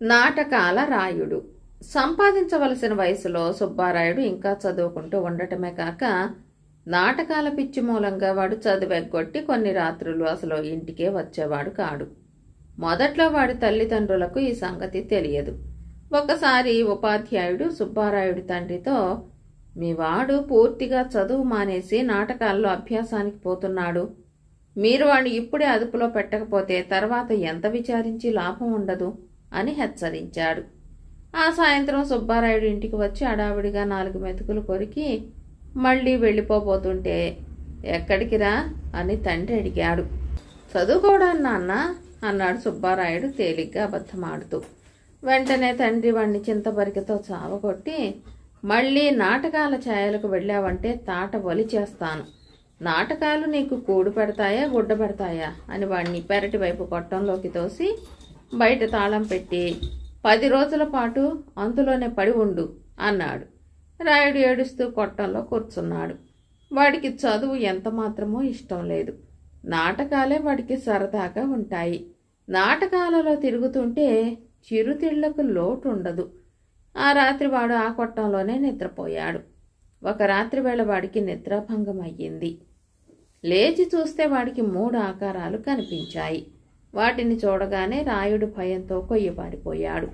నాటకాల రాయుడు సంపాదించవలసిన వయసులో సుబ్బారాయుడు ఇంకా చదువుకుంటూ ఉండటమే కాక నాటకాల పిచ్చి మూలంగా వాడు చదువెగ్గొట్టి కొన్ని రాత్రులు అసలు ఇంటికే వచ్చేవాడు కాడు మొదట్లో వాడి తల్లిదండ్రులకు ఈ సంగతి తెలియదు ఒకసారి ఉపాధ్యాయుడు సుబ్బారాయుడి తండ్రితో మీ వాడు పూర్తిగా చదువు మానేసి నాటకాల్లో అభ్యాసానికి పోతున్నాడు మీరు వాడిని ఇప్పుడే అదుపులో పెట్టకపోతే తర్వాత ఎంత విచారించి లాభం ఉండదు అని హెచ్చరించాడు ఆ సాయంత్రం సుబ్బారాయుడు ఇంటికి వచ్చి అడావిడిగా నాలుగు మెతుకులు కొరికి మళ్ళీ వెళ్ళిపోబోతుంటే ఎక్కడికి రా అని తండ్రి అడిగాడు చదువుకోవడానికి నాన్న అన్నాడు సుబ్బారాయుడు తేలిగ్గా అబద్ధమాడుతూ వెంటనే తండ్రి వాణ్ణి చింతబరికతో చావగొట్టి మళ్ళీ నాటకాల ఛాయలకు వెళ్ళావంటే తాట వలి చేస్తాను నాటకాలు నీకు కూడు పెడతాయా గుడ్డ పెడతాయా అని వాడిని పెరటి వైపు కొట్టంలోకి తోసి బయట తాళం పెట్టి పది రోజుల పాటు అందులోనే పడి ఉండు అన్నాడు రాయుడు ఏడుస్తూ కొట్టంలో కూర్చున్నాడు వాడికి చదువు ఎంత మాత్రమో ఇష్టం లేదు నాటకాలే వాడికి సరదాగా ఉంటాయి నాటకాలలో తిరుగుతుంటే చిరుతిళ్లకు లోటు ఉండదు ఆ రాత్రి వాడు ఆ కొట్టంలోనే నిద్రపోయాడు ఒక రాత్రి వేళ వాడికి నిద్రాభంగం అయ్యింది లేచి చూస్తే వాడికి మూడు ఆకారాలు కనిపించాయి వాటిని చూడగానే రాయుడు భయంతో కొయ్యబారిపోయాడు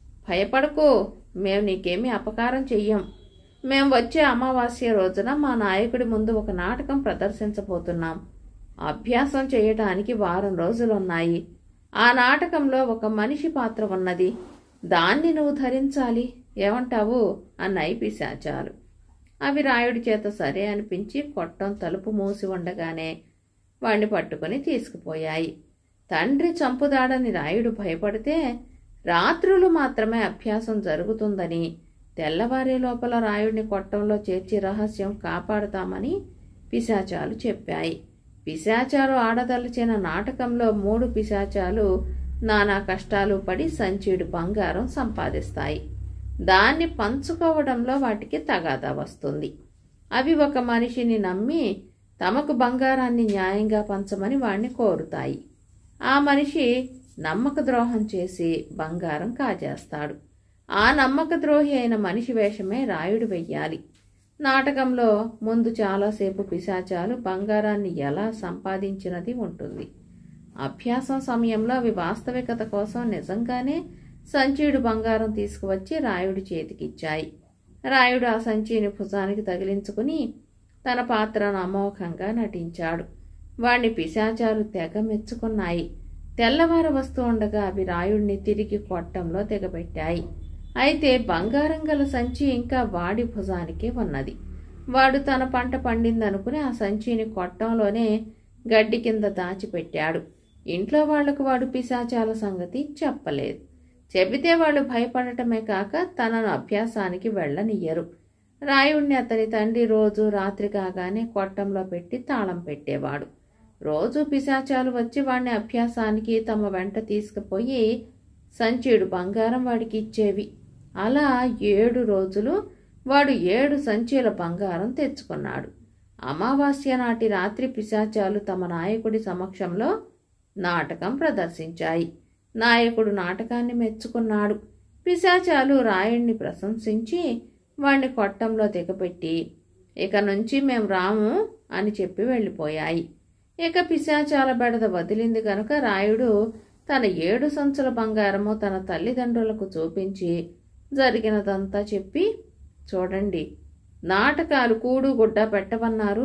భయపడకు మేము నీకేమీ అపకారం చెయ్యం మేం వచ్చే అమావాస్య రోజున మా నాయకుడి ముందు ఒక నాటకం ప్రదర్శించబోతున్నాం అభ్యాసం చేయటానికి వారం రోజులున్నాయి ఆ నాటకంలో ఒక మనిషి పాత్ర ఉన్నది దాన్ని నువ్వు ధరించాలి ఏమంటావు అన్నాయి పిశాచాలు అవి రాయుడి చేత సరే అనిపించి కొట్టం తలుపు మూసి ఉండగానే వాణ్ణి పట్టుకుని తీసుకుపోయాయి తండ్రి చంపుదాడని రాయుడు భయపడితే రాత్రులు మాత్రమే అభ్యాసం జరుగుతుందని తెల్లవారే లోపల రాయుడిని కొట్టంలో చేర్చి రహస్యం కాపాడుతామని పిశాచాలు చెప్పాయి పిశాచాలు ఆడదలిచిన నాటకంలో మూడు పిశాచాలు నానా కష్టాలు పడి సంచీడు బంగారం సంపాదిస్తాయి దాన్ని పంచుకోవడంలో వాటికి తగాదా వస్తుంది అవి ఒక మనిషిని నమ్మి తమకు బంగారాన్ని న్యాయంగా పంచమని వాణ్ణి కోరుతాయి ఆ మనిషి నమ్మక ద్రోహం చేసి బంగారం కాజేస్తాడు ఆ నమ్మక ద్రోహి అయిన మనిషి వేషమే రాయుడు వెయ్యాలి నాటకంలో ముందు చాలాసేపు పిశాచాలు బంగారాన్ని ఎలా సంపాదించినది ఉంటుంది అభ్యాసం సమయంలో అవి వాస్తవికత కోసం నిజంగానే సంచీడు బంగారం తీసుకువచ్చి రాయుడి చేతికిచ్చాయి రాయుడు ఆ సంచిని భుజానికి తగిలించుకుని తన పాత్రను అమోఘంగా నటించాడు వాణ్ణి పిశాచాలు తెగ మెచ్చుకున్నాయి తెల్లవార వస్తూ ఉండగా అవి రాయుడిని తిరిగి కొట్టంలో తెగబెట్టాయి అయితే బంగారం గల సంచి ఇంకా వాడి భుజానికే ఉన్నది వాడు తన పంట పండిందనుకుని ఆ సంచిని కొట్టంలోనే గడ్డి కింద దాచిపెట్టాడు ఇంట్లో వాళ్లకు వాడు పిశాచాల సంగతి చెప్పలేదు చెబితే వాళ్ళు భయపడటమే కాక తనను అభ్యాసానికి వెళ్ళనియ్యరు రాయుణ్ణి అతని తండ్రి రోజు రాత్రి కాగానే కొట్టంలో పెట్టి తాళం పెట్టేవాడు రోజు పిశాచాలు వచ్చి వాడిని అభ్యాసానికి తమ వెంట తీసుకుపోయి సంచీడు బంగారం వాడికి ఇచ్చేవి అలా ఏడు రోజులు వాడు ఏడు సంచీల బంగారం తెచ్చుకున్నాడు అమావాస్య నాటి రాత్రి పిశాచాలు తమ నాయకుడి సమక్షంలో నాటకం ప్రదర్శించాయి నాయకుడు నాటకాన్ని మెచ్చుకున్నాడు పిశాచాలు రాయుణ్ణి ప్రశంసించి వాణ్ణి కొట్టంలో దిగపెట్టి ఇక నుంచి మేం రాము అని చెప్పి వెళ్ళిపోయాయి ఇక పిశాచాల బెడద వదిలింది గనుక రాయుడు తన ఏడు సంచుల బంగారము తన తల్లిదండ్రులకు చూపించి జరిగినదంతా చెప్పి చూడండి నాటకాలు కూడు గుడ్డ పెట్టవన్నారు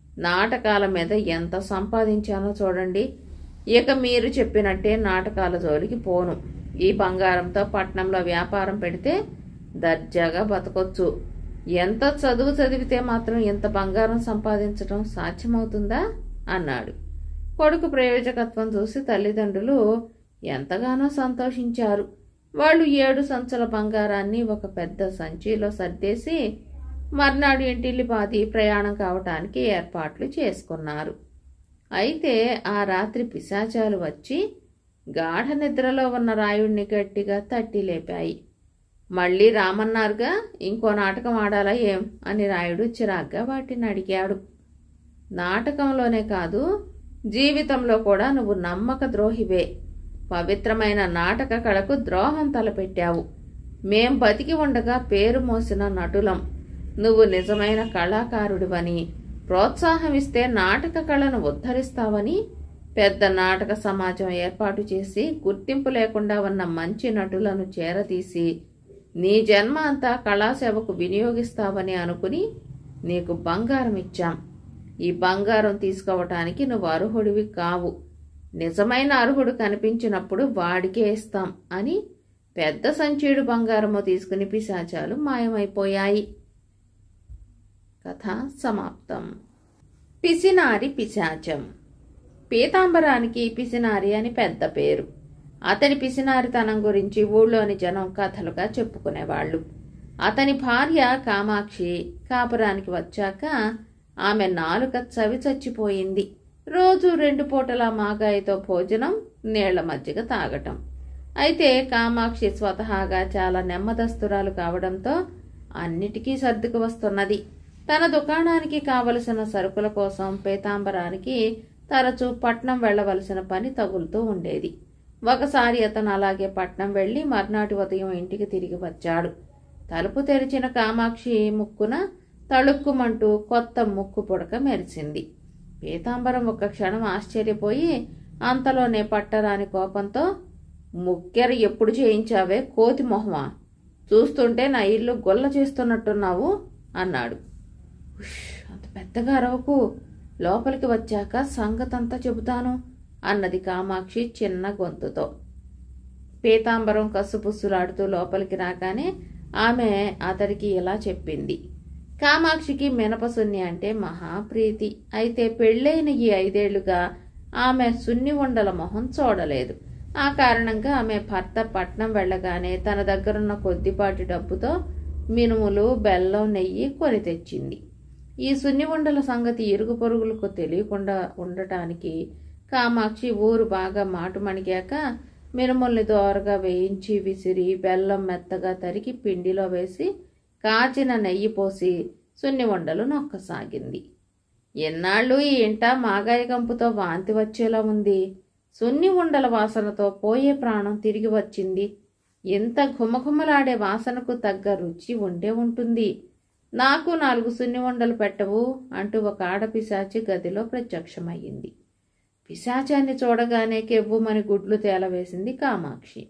నాటకాల మీద ఎంత సంపాదించానో చూడండి ఇక మీరు చెప్పినట్టే నాటకాల జోలికి పోను ఈ బంగారంతో పట్నంలో వ్యాపారం పెడితే దర్జాగా బతకొచ్చు ఎంత చదువు చదివితే మాత్రం ఇంత బంగారం సంపాదించడం సాధ్యమవుతుందా అన్నాడు కొడుకు ప్రయోజకత్వం చూసి తల్లిదండ్రులు ఎంతగానో సంతోషించారు వాళ్ళు ఏడు సంచుల బంగారాన్ని ఒక పెద్ద సంచిలో సర్దేసి మర్నాడు ఇంటిల్లిపాది ప్రయాణం కావటానికి ఏర్పాట్లు చేసుకున్నారు అయితే ఆ రాత్రి పిశాచాలు వచ్చి గాఢ నిద్రలో ఉన్న రాయుడిని గట్టిగా తట్టి లేపాయి మళ్ళీ రామన్నారుగా ఇంకో నాటకం ఆడాలా ఏం అని రాయుడు చిరాగ్గా వాటిని అడిగాడు నాటకంలోనే కాదు జీవితంలో కూడా నువ్వు నమ్మక ద్రోహివే పవిత్రమైన నాటక కళకు ద్రోహం తలపెట్టావు మేం బతికి ఉండగా పేరు మోసిన నటులం నువ్వు నిజమైన కళాకారుడివని ప్రోత్సాహం ఇస్తే నాటక కళను ఉద్ధరిస్తావని పెద్ద నాటక సమాజం ఏర్పాటు చేసి గుర్తింపు లేకుండా ఉన్న మంచి నటులను చేరదీసి నీ జన్మ అంతా కళాసేవకు వినియోగిస్తావని అనుకుని నీకు బంగారం ఇచ్చాం ఈ బంగారం తీసుకోవటానికి నువ్వు అర్హుడివి కావు నిజమైన అర్హుడు కనిపించినప్పుడు వాడికే ఇస్తాం అని పెద్ద సంచీడు బంగారము తీసుకుని పిశాచాలు మాయమైపోయాయి కథ సమాప్తం పిసినారి పిశాచం పీతాంబరానికి పిసినారి అని పెద్ద పేరు అతని పిసినారితనం గురించి ఊళ్ళోని జనం కథలుగా చెప్పుకునేవాళ్ళు అతని భార్య కామాక్షి కాపురానికి వచ్చాక ఆమె నాలుక చవి చచ్చిపోయింది రోజు రెండు పూటల మాగాయితో భోజనం నీళ్ల మజ్జిగ తాగటం అయితే కామాక్షి స్వతహాగా చాలా నెమ్మదస్తురాలు కావడంతో అన్నిటికీ సర్దుకు వస్తున్నది తన దుకాణానికి కావలసిన సరుకుల కోసం పీతాంబరానికి తరచూ పట్నం వెళ్లవలసిన పని తగులుతూ ఉండేది ఒకసారి అతను అలాగే పట్నం వెళ్లి మర్నాటి ఉదయం ఇంటికి తిరిగి వచ్చాడు తలుపు తెరిచిన కామాక్షి ముక్కున తళుక్కుమంటూ కొత్త ముక్కు పుడక మెరిసింది పీతాంబరం ఒక క్షణం ఆశ్చర్యపోయి అంతలోనే పట్టరాని కోపంతో ముక్కెర ఎప్పుడు చేయించావే కోతి మొహమా చూస్తుంటే నా ఇల్లు గొల్ల చేస్తున్నట్టున్నావు అన్నాడు ఉష్ అంత పెద్దగా అరవకు లోపలికి వచ్చాక సంగతంతా చెబుతాను అన్నది కామాక్షి చిన్న గొంతుతో పీతాంబరం కసుపుస్సులాడుతూ లోపలికి రాగానే ఆమె అతడికి ఇలా చెప్పింది కామాక్షికి మినపసున్ని అంటే మహాప్రీతి అయితే పెళ్ళైన ఈ ఐదేళ్లుగా ఆమె సున్ని ఉండల మొహం చూడలేదు ఆ కారణంగా ఆమె భర్త పట్నం వెళ్ళగానే తన దగ్గరున్న కొద్దిపాటి డబ్బుతో మినుములు బెల్లం నెయ్యి కొని తెచ్చింది ఈ సున్ని ఉండల సంగతి ఇరుగు పొరుగులకు తెలియకుండా ఉండటానికి కామాక్షి ఊరు బాగా మాటు మణిగాక మినుముల్ని దోరగా వేయించి విసిరి బెల్లం మెత్తగా తరిగి పిండిలో వేసి కాచిన నెయ్యి పోసి సున్ని ఉండలు నొక్కసాగింది ఎన్నాళ్ళు ఈ ఇంట మాగాయ కంపుతో వాంతి వచ్చేలా ఉంది సున్ని ఉండల వాసనతో పోయే ప్రాణం తిరిగి వచ్చింది ఎంత ఘుమఘుమలాడే వాసనకు తగ్గ రుచి ఉండే ఉంటుంది నాకు నాలుగు సున్ని ఉండలు పెట్టవు అంటూ ఒక ఆడపిశాచి గదిలో ప్రత్యక్షమయ్యింది పిశాచాన్ని చూడగానే కెవ్వుమని గుడ్లు తేలవేసింది కామాక్షి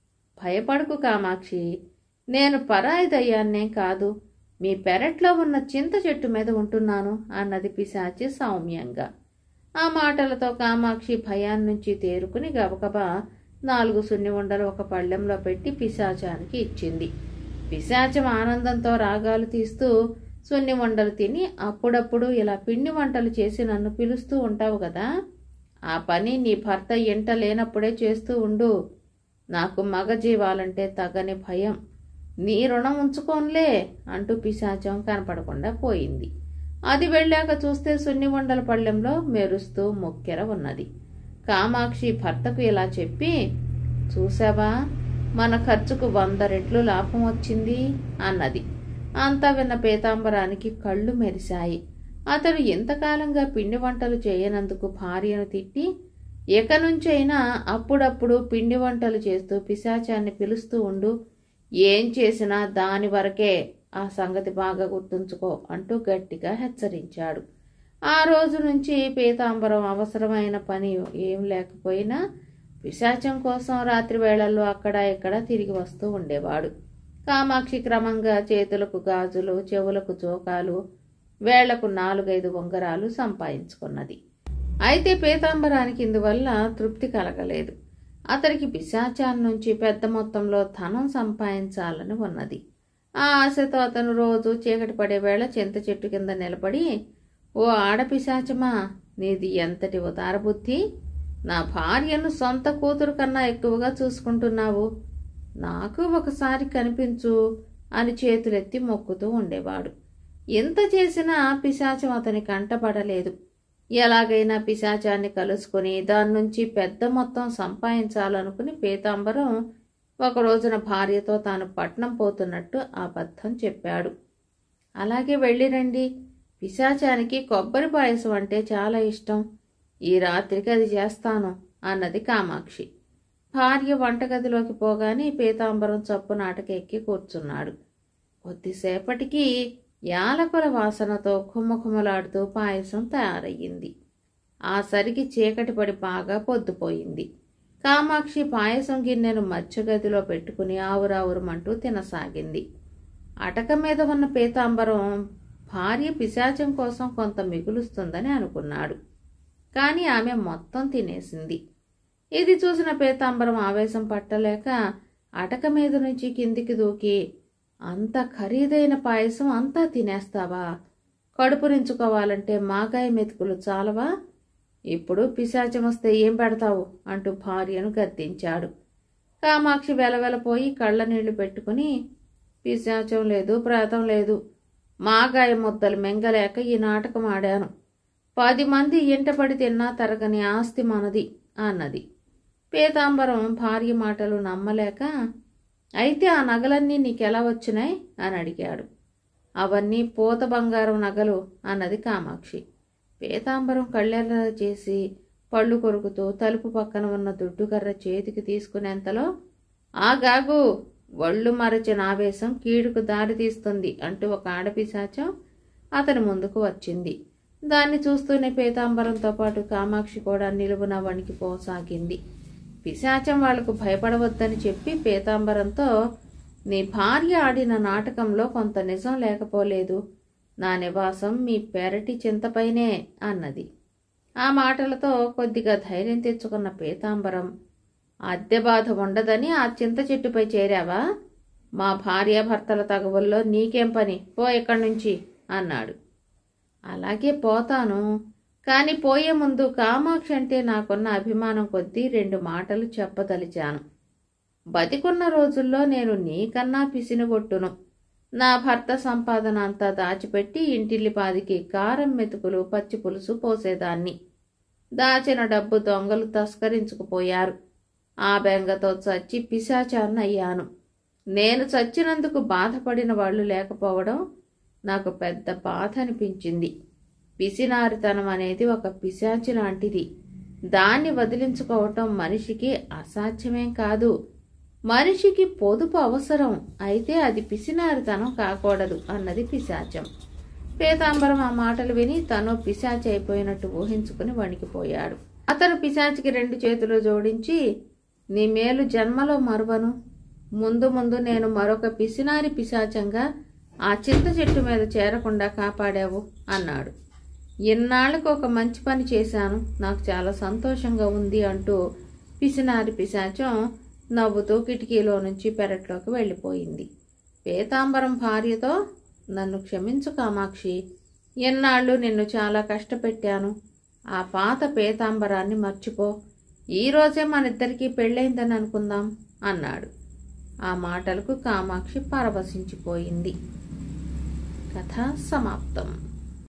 భయపడకు కామాక్షి నేను పరాయి దయ్యాన్నే కాదు మీ పెరట్లో ఉన్న చింత చెట్టు మీద ఉంటున్నాను అన్నది పిశాచి సౌమ్యంగా ఆ మాటలతో కామాక్షి భయాన్నించి తేరుకుని గబగబా నాలుగు సున్ని ఉండలు ఒక పళ్ళెంలో పెట్టి పిశాచానికి ఇచ్చింది పిశాచం ఆనందంతో రాగాలు తీస్తూ సున్ని వంటలు తిని అప్పుడప్పుడు ఇలా పిండి వంటలు చేసి నన్ను పిలుస్తూ ఉంటావు కదా ఆ పని నీ భర్త ఇంట లేనప్పుడే చేస్తూ ఉండు నాకు మగ జీవాలంటే తగని భయం నీ రుణం ఉంచుకోన్లే అంటూ పిశాచం కనపడకుండా పోయింది అది వెళ్ళాక చూస్తే సున్ని వండల పళ్ళెంలో మెరుస్తూ మొక్కెర ఉన్నది కామాక్షి భర్తకు ఇలా చెప్పి చూసావా మన ఖర్చుకు వంద రెట్లు లాభం వచ్చింది అన్నది అంతా విన్న పీతాంబరానికి కళ్ళు మెరిశాయి అతడు ఎంతకాలంగా పిండి వంటలు చేయనందుకు భార్యను తిట్టి ఇక నుంచైనా అప్పుడప్పుడు పిండి వంటలు చేస్తూ పిశాచాన్ని పిలుస్తూ ఉండు ఏం చేసినా దాని వరకే ఆ సంగతి బాగా గుర్తుంచుకో అంటూ గట్టిగా హెచ్చరించాడు ఆ రోజు నుంచి పీతాంబరం అవసరమైన పని ఏం లేకపోయినా పిశాచం కోసం రాత్రి వేళల్లో అక్కడ ఇక్కడ తిరిగి వస్తూ ఉండేవాడు కామాక్షి క్రమంగా చేతులకు గాజులు చెవులకు చోకాలు వేళ్లకు నాలుగైదు ఉంగరాలు సంపాదించుకున్నది అయితే పీతాంబరానికి ఇందువల్ల తృప్తి కలగలేదు అతనికి పిశాచాన్ నుంచి పెద్ద మొత్తంలో ధనం సంపాదించాలని ఉన్నది ఆ ఆశతో అతను రోజు చీకటి పడే వేళ చింత చెట్టు కింద నిలబడి ఓ ఆడపిశాచమా నీది ఎంతటి ఉదార బుద్ధి నా భార్యను సొంత కూతురు కన్నా ఎక్కువగా చూసుకుంటున్నావు నాకు ఒకసారి కనిపించు అని చేతులెత్తి మొక్కుతూ ఉండేవాడు ఎంత చేసినా పిశాచం అతని కంటపడలేదు ఎలాగైనా పిశాచాన్ని కలుసుకుని దాని నుంచి పెద్ద మొత్తం సంపాదించాలనుకుని పీతాంబరం ఒక రోజున భార్యతో తాను పట్నం పోతున్నట్టు అబద్ధం చెప్పాడు అలాగే వెళ్ళిరండి పిశాచానికి కొబ్బరి పాయసం అంటే చాలా ఇష్టం ఈ రాత్రికి అది చేస్తాను అన్నది కామాక్షి భార్య వంటగదిలోకి పోగానే పీతాంబరం చప్పు నాటకెక్కి కూర్చున్నాడు కొద్దిసేపటికి యాలకుల వాసనతో కుమ్మకుమ్మలాడుతూ పాయసం తయారయ్యింది ఆ సరికి చీకటి పడి బాగా పొద్దుపోయింది కామాక్షి పాయసం గిన్నెను మధ్యగదిలో పెట్టుకుని ఆవురావురమంటూ తినసాగింది అటక మీద ఉన్న పీతాంబరం భార్య పిశాచం కోసం కొంత మిగులుస్తుందని అనుకున్నాడు కానీ ఆమె మొత్తం తినేసింది ఇది చూసిన పీతాంబరం ఆవేశం పట్టలేక అటక మీద నుంచి కిందికి దూకి అంత ఖరీదైన పాయసం అంతా తినేస్తావా కడుపు నించుకోవాలంటే మాగాయ మెతుకులు చాలవా ఇప్పుడు పిశాచం వస్తే ఏం పెడతావు అంటూ భార్యను గద్దించాడు కామాక్షి వెలవెలపోయి కళ్ళ నీళ్లు పెట్టుకుని పిశాచం లేదు ప్రేతం లేదు మాగాయ ముద్దలు మెంగలేక ఈ నాటకం ఆడాను పది మంది ఇంటపడి తిన్నా తరగని ఆస్తి మనది అన్నది పీతాంబరం భార్య మాటలు నమ్మలేక అయితే ఆ నగలన్నీ నీకెలా వచ్చినాయి అని అడిగాడు అవన్నీ పూత బంగారం నగలు అన్నది కామాక్షి పీతాంబరం కళ్ళెర్ర చేసి పళ్ళు కొరుకుతూ తలుపు పక్కన ఉన్న దుడ్డుకర్ర చేతికి తీసుకునేంతలో ఆ గాగు ఒళ్ళు మరచిన ఆవేశం కీడుకు దారి తీస్తుంది అంటూ ఒక ఆడపిశాచం అతని ముందుకు వచ్చింది దాన్ని చూస్తూనే పీతాంబరంతో పాటు కామాక్షి కూడా నిలువున వణికిపోసాగింది పిశాచం వాళ్లకు భయపడవద్దని చెప్పి పీతాంబరంతో నీ భార్య ఆడిన నాటకంలో కొంత నిజం లేకపోలేదు నా నివాసం మీ పెరటి చింతపైనే అన్నది ఆ మాటలతో కొద్దిగా ధైర్యం తెచ్చుకున్న పీతాంబరం అద్దె బాధ ఉండదని ఆ చింత చెట్టుపై చేరావా మా భార్యాభర్తల తగవుల్లో నీకేం పని పో ఇక్కడి నుంచి అన్నాడు అలాగే పోతాను కానీ పోయే ముందు కామాక్షి అంటే నాకున్న అభిమానం కొద్దీ రెండు మాటలు చెప్పదలిచాను బతికున్న రోజుల్లో నేను నీకన్నా పిసినగొట్టును నా భర్త సంపాదన అంతా దాచిపెట్టి ఇంటిల్లిపాదికి కారం మెతుకులు పచ్చి పులుసు పోసేదాన్ని దాచిన డబ్బు దొంగలు తస్కరించుకుపోయారు ఆ బెంగతో చచ్చి పిశాచాన్నయ్యాను నేను చచ్చినందుకు బాధపడిన వాళ్ళు లేకపోవడం నాకు పెద్ద బాధ అనిపించింది పిసినారితనం అనేది ఒక పిశాచి లాంటిది దాన్ని వదిలించుకోవటం మనిషికి అసాధ్యమేం కాదు మనిషికి పొదుపు అవసరం అయితే అది పిసినారితనం కాకూడదు అన్నది పిశాచం పీతాంబరం ఆ మాటలు విని తను పిశాచి అయిపోయినట్టు ఊహించుకుని వణికిపోయాడు అతను పిశాచికి రెండు చేతులు జోడించి నీ మేలు జన్మలో మరువను ముందు ముందు నేను మరొక పిసినారి పిశాచంగా ఆ చింత చెట్టు మీద చేరకుండా కాపాడావు అన్నాడు ఇన్నాళ్ళకు ఒక మంచి పని చేశాను నాకు చాలా సంతోషంగా ఉంది అంటూ పిసినారి పిశాచం నవ్వుతూ కిటికీలో నుంచి పెరట్లోకి వెళ్ళిపోయింది పీతాంబరం భార్యతో నన్ను క్షమించు కామాక్షి ఎన్నాళ్ళు నిన్ను చాలా కష్టపెట్టాను ఆ పాత పీతాంబరాన్ని మర్చిపో ఈరోజే మనిద్దరికీ పెళ్ళైందని అనుకుందాం అన్నాడు ఆ మాటలకు కామాక్షి పరవశించిపోయింది కథ సమాప్తం